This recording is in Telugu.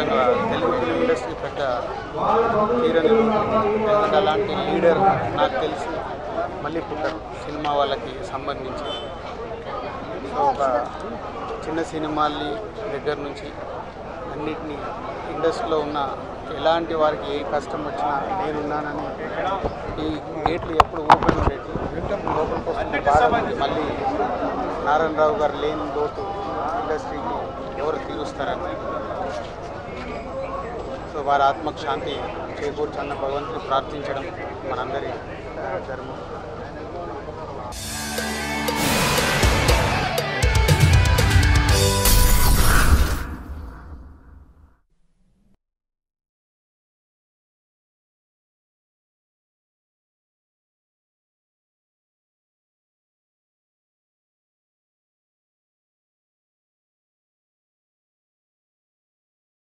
నిజంగా తెలుగు ఫిలిం ఇండస్ట్రీ పెద్ద తీరని ఎందుకంటే అలాంటి లీడర్ నాకు తెలిసి మళ్ళీ పుట్టారు సినిమా వాళ్ళకి సంబంధించి సో ఒక చిన్న సినిమాల్ని దగ్గర నుంచి అన్నిటినీ ఇండస్ట్రీలో ఉన్న ఎలాంటి వారికి ఏ కష్టం వచ్చినా నేనున్నానని ఈ గేట్లు ఎప్పుడు ఓపెన్ ఉండేది లోపలికి వస్తుంది బాగా ఉంది. మళ్ళీ నారాయణరావు గారు లేని లోటు ఇండస్ట్రీకి ఎవరు తీరుస్తారని సో వారి ఆత్మకు శాంతి చేకూర్చన్న భగవంతుని ప్రార్థించడం మనందరి ఆ, ధర్మం